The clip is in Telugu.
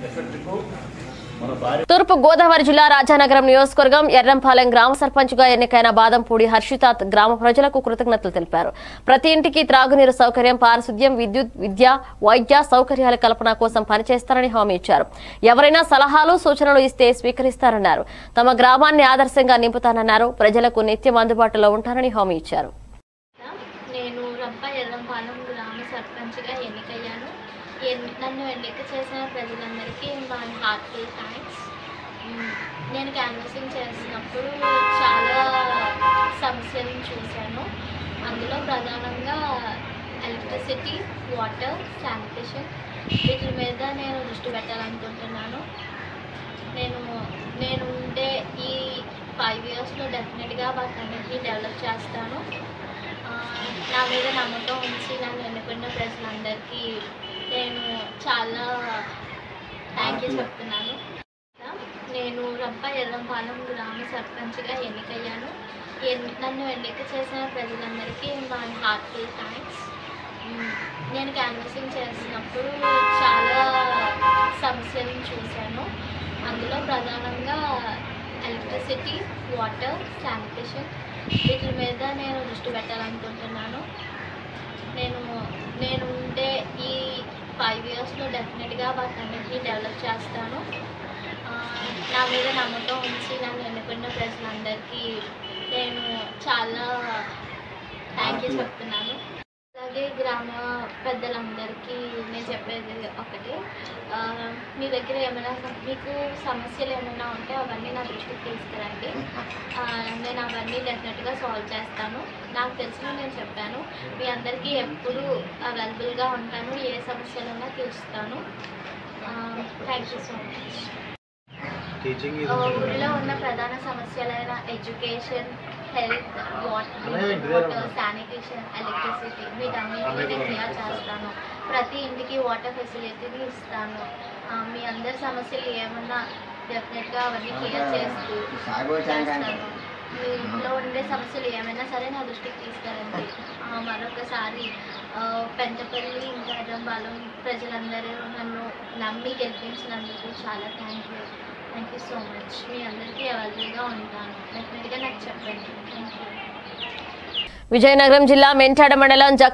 ఎఫెక్ట్కు మన భార్య తూర్పు గోదావరి జిల్లా రాజానగరం నియోజకవర్గం ఎర్రంపాలెం గ్రామ సర్పంచ్గా ఎన్నికైన బాదంపూడి హర్షితాత్ గ్రామ ప్రజలకు కృతజ్ఞతలు తెలిపారు ప్రతి ఇంటికి త్రాగునీరు సౌకర్యం పారిశుద్ధ్యం విద్యుత్ విద్య వైద్య సౌకర్యాల కల్పన కోసం పనిచేస్తారని హామీ ఇచ్చారు ఎవరైనా సలహాలు సూచనలు ఇస్తే స్వీకరిస్తారన్నారు తమ గ్రామాన్ని ఆదర్శంగా నింపుతానన్నారు ప్రజలకు నిత్యం అందుబాటులో ఉంటారని హామీ ఇచ్చారు నేను రంప ఎర్రంపాలెం గ్రామ సర్పంచ్గా ఎన్నికయ్యాను ఎన్ని నన్ను ఎన్నిక చేసిన ప్రజలందరికీ మై హార్ట్ఫుల్ థ్యాంక్స్ నేను క్యాన్వసింగ్ చేసినప్పుడు చాలా సమస్యలను చూశాను అందులో ప్రధానంగా ఎలక్ట్రిసిటీ వాటర్ శానిటేషన్ వీటి మీద నేను దృష్టి పెట్టాలనుకుంటున్నాను నేను నేను ఉండే ఈ ఫైవ్ ఇయర్స్లో డెఫినెట్గా వాటన్నిటిని డెవలప్ చేస్తాను ఆ, నా మీద నమ్మకం ఉంచి నన్ను ఎన్నుకున్న ప్రజలందరికీ నేను చాలా థ్యాంక్ యూ చెప్తున్నాను నేను రంప ఎర్రంపాలెం గ్రామ సర్పంచ్గా ఎన్నికయ్యాను ఎన్ని నన్ను ఎన్నిక చేసిన ప్రజలందరికీ మై హార్ట్ఫుల్ థ్యాంక్స్ నేను క్యాన్వసింగ్ చేసినప్పుడు చాలా సమస్యలను చూశాను అందులో ప్రధానంగా ఎలక్ట్రిసిటీ వాటర్ శానిటేషన్ వీటి మీద నేను దృష్టి పెట్టాలనుకుంటున్నాను నేను నేను ఉండే ఈ ఫైవ్ ఇయర్స్లో డెఫినెట్గా వాటన్నిటిని డెవలప్ చేస్తాను ఆ, నా మీద నమ్మకం ఉంచి నన్ను ఎన్నుకున్న ప్రజలందరికీ నేను చాలా థ్యాంక్ యూ చెప్తున్నాను అలాగే గ్రామ పెద్దలందరికీ నేను చెప్పేది ఒకటి ఆ, మీ దగ్గర ఏమైనా సమ- మీకు సమస్యలు ఏమైనా ఉంటే అవన్నీ నా దృష్టికి తీసుకురండి ఆ, నేను అవన్నీ డెఫినెట్గా సాల్వ్ చేస్తాను నాకు తెలిసిన నేను చెప్పాను మీ అందరికీ ఎప్పుడూ అవైలబుల్గా ఉంటాను ఏ సమస్యలైనా తీరుస్తాను thank you so much teaching ఆ, ఊరిలో ఉన్న ప్రధాన సమస్యలైన ఎడ్యుకేషన్ హెల్త్ వాటర్ అలాగే ఇంటి వాటర్ దగ్గర శానిటేషన్ ఎలక్ట్రిసిటీ వీటన్నిటిని నేను క్లియర్ చేస్తాను ప్రతి ఇంటికి వాటర్ ఫెసిలిటీని ఇస్తాను ఆ, మీ అందరి సమస్యలు ఏమన్నా డెఫినెట్గా అవన్నీ క్లియర్ చేస్తూ చేస్తాను మీ ఇంట్లో ఉండే సమస్యలు ఏమైనా సరే నా దృష్టికి తీసుకురండి ఆ, మరొకసారి ఆ, పెంటపల్లి ఇంకా హైదరాబాద్ ప్రజలందరూ నన్ను నమ్మి గెలిపించినందుకు చాలా thank you thank you so much మీ అందరికీ అవైలబుల్గా ఉంటాను డెఫినెట్గా నాకు చెప్పండి థ్యాంక్ యూ విజయనగరం జిల్లా మెంటాడ మండలం జక్